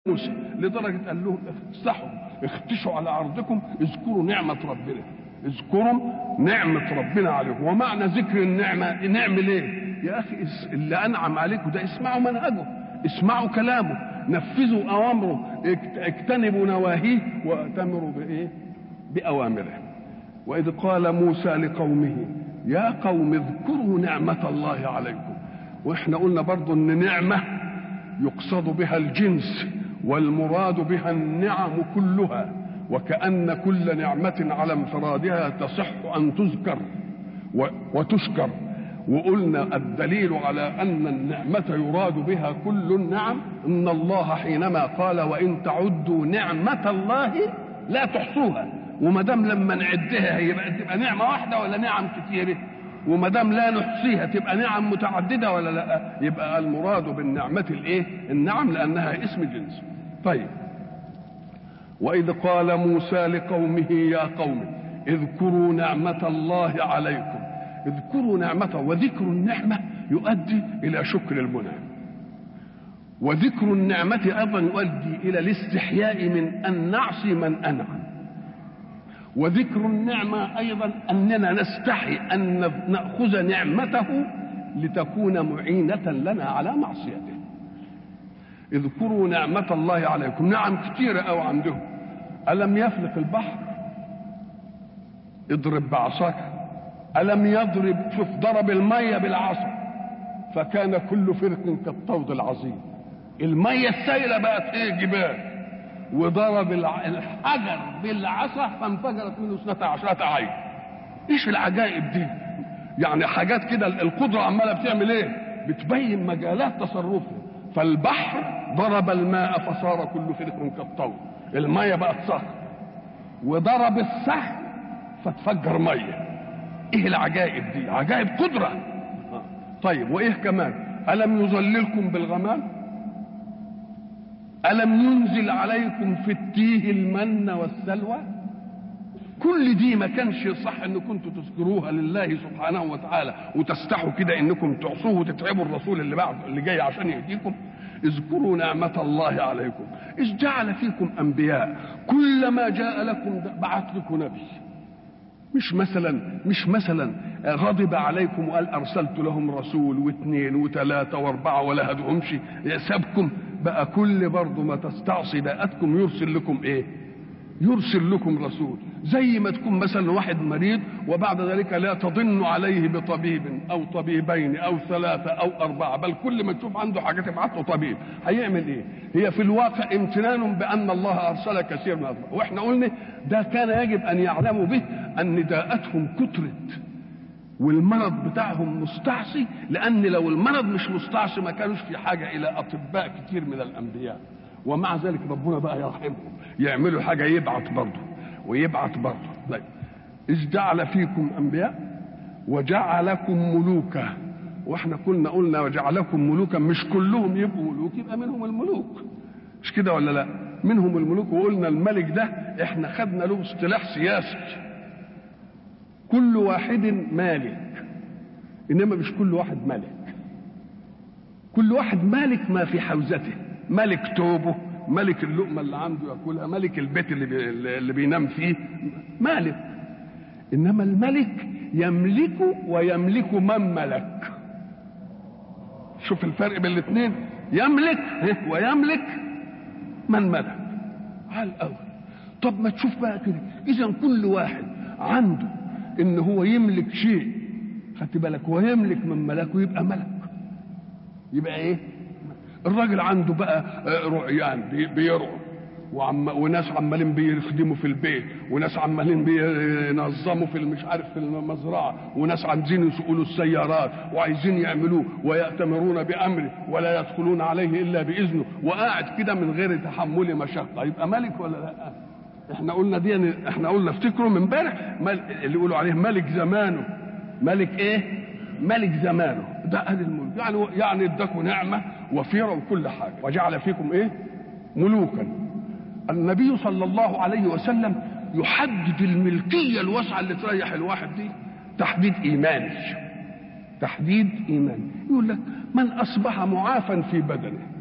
موسى لدرجة قال لهم افتحوا اختشوا على أرضكم اذكروا نعمة ربنا اذكروا نعمة ربنا عليكم ومعنى ذكر النعمة نعمل ايه يا أخي اللي أنعم عليكم ده اسمعوا منهجه اسمعوا كلامه نفذوا أوامره اجتنبوا نواهيه وأتمروا بإيه بأوامره وإذ قال موسى لقومه يا قوم اذكروا نعمة الله عليكم واحنا قلنا برضو ان نعمة يقصد بها الجنس والمراد بها النعم كلها وكأن كل نعمة على انفرادها تصح أن تذكر وتشكر وقلنا الدليل على أن النعمة يراد بها كل النعم إن الله حينما قال وإن تعدوا نعمة الله لا تحصوها وما دام لما نعدها هيبقى تبقى نعمة واحدة ولا نعم كتيرة وما دام لا نحصيها تبقى نعم متعددة ولا لا يبقى المراد بالنعمة الايه النعم لأنها اسم جنس طيب وإذ قال موسى لقومه يا قوم اذكروا نعمة الله عليكم اذكروا نعمته وذكر النعمة يؤدي إلى شكر المنعم وذكر النعمة أيضا يؤدي إلى الاستحياء من أن نعصي من أنعم وذكر النعمة أيضا أننا نستحي أن نأخذ نعمته لتكون معينة لنا على معصيته اذكروا نعمة الله عليكم نعم كثيرة أو عندهم ألم يفلق البحر اضرب بعصاك ألم يضرب شوف ضرب المية بالعصا فكان كل فرق كالطود العظيم المية السائلة بقت ايه جبال وضرب الحجر بالعصا فانفجرت منه اثنتا عشرة عين ايش العجائب دي يعني حاجات كده القدرة عمالة بتعمل ايه بتبين مجالات تصرفه فالبحر ضرب الماء فصار كل فرق كالطول المية بقت صخر وضرب السحر فتفجر ميه ايه العجائب دي عجائب قدرة طيب وايه كمان ألم يظللكم بالغمام ألم ينزل عليكم في التيه المن والسلوى كل دي ما كانش صح ان كنتوا تذكروها لله سبحانه وتعالى وتستحوا كده انكم تعصوه وتتعبوا الرسول اللي بعد اللي جاي عشان يهديكم اذكروا نعمة الله عليكم إذ جعل فيكم أنبياء كلما جاء لكم بعث لكم نبي مش مثلا مش مثلا غضب عليكم وقال ارسلت لهم رسول واثنين وثلاثه واربعه ولا هدهمش سابكم بقى كل برضه ما تستعصي داءتكم يرسل لكم ايه؟ يرسل لكم رسول زي ما تكون مثلا واحد مريض وبعد ذلك لا تضن عليه بطبيب او طبيبين او ثلاثه او اربعه بل كل ما تشوف عنده حاجه تبعت له طبيب هيعمل ايه؟ هي في الواقع امتنان بان الله ارسل كثير من الأطباء واحنا قلنا ده كان يجب ان يعلموا به ان داءتهم كترت والمرض بتاعهم مستعصي لان لو المرض مش مستعصي ما كانوش في حاجه الى اطباء كتير من الانبياء ومع ذلك ربنا بقى يرحمهم يعملوا حاجه يبعت برضه ويبعت برضه طيب اذ جعل فيكم انبياء وجعلكم ملوكا واحنا كنا قلنا وجعلكم ملوكا مش كلهم يبقوا ملوك يبقى منهم الملوك مش كده ولا لا منهم الملوك وقلنا الملك ده احنا خدنا له اصطلاح سياسي كل واحد مالك انما مش كل واحد ملك كل واحد مالك ما في حوزته ملك توبه ملك اللقمه اللي عنده ياكلها ملك البيت اللي, بي اللي بينام فيه مالك انما الملك يملك ويملك من ملك شوف الفرق بين الاثنين يملك ويملك من ملك على الاول طب ما تشوف بقى كده اذا كل واحد عنده ان هو يملك شيء خدت بالك هو يملك من ملكه يبقى ملك يبقى ايه الراجل عنده بقى رعيان بيرعوا وعم وناس عمالين بيخدموا في البيت وناس عمالين بينظموا في مش عارف في المزرعه وناس عايزين يسوقوا السيارات وعايزين يعملوه ويأتمرون بامره ولا يدخلون عليه الا باذنه وقاعد كده من غير تحمل مشقه يبقى ملك ولا لا؟ احنا قلنا دي احنا قلنا افتكروا من امبارح اللي يقولوا عليه ملك زمانه ملك ايه؟ ملك زمانه ده اهل الملك يعني يعني اداكم نعمه وفيره وكل حاجه وجعل فيكم ايه؟ ملوكا النبي صلى الله عليه وسلم يحدد الملكيه الواسعه اللي تريح الواحد دي تحديد ايماني تحديد ايماني يقول لك من اصبح معافا في بدنه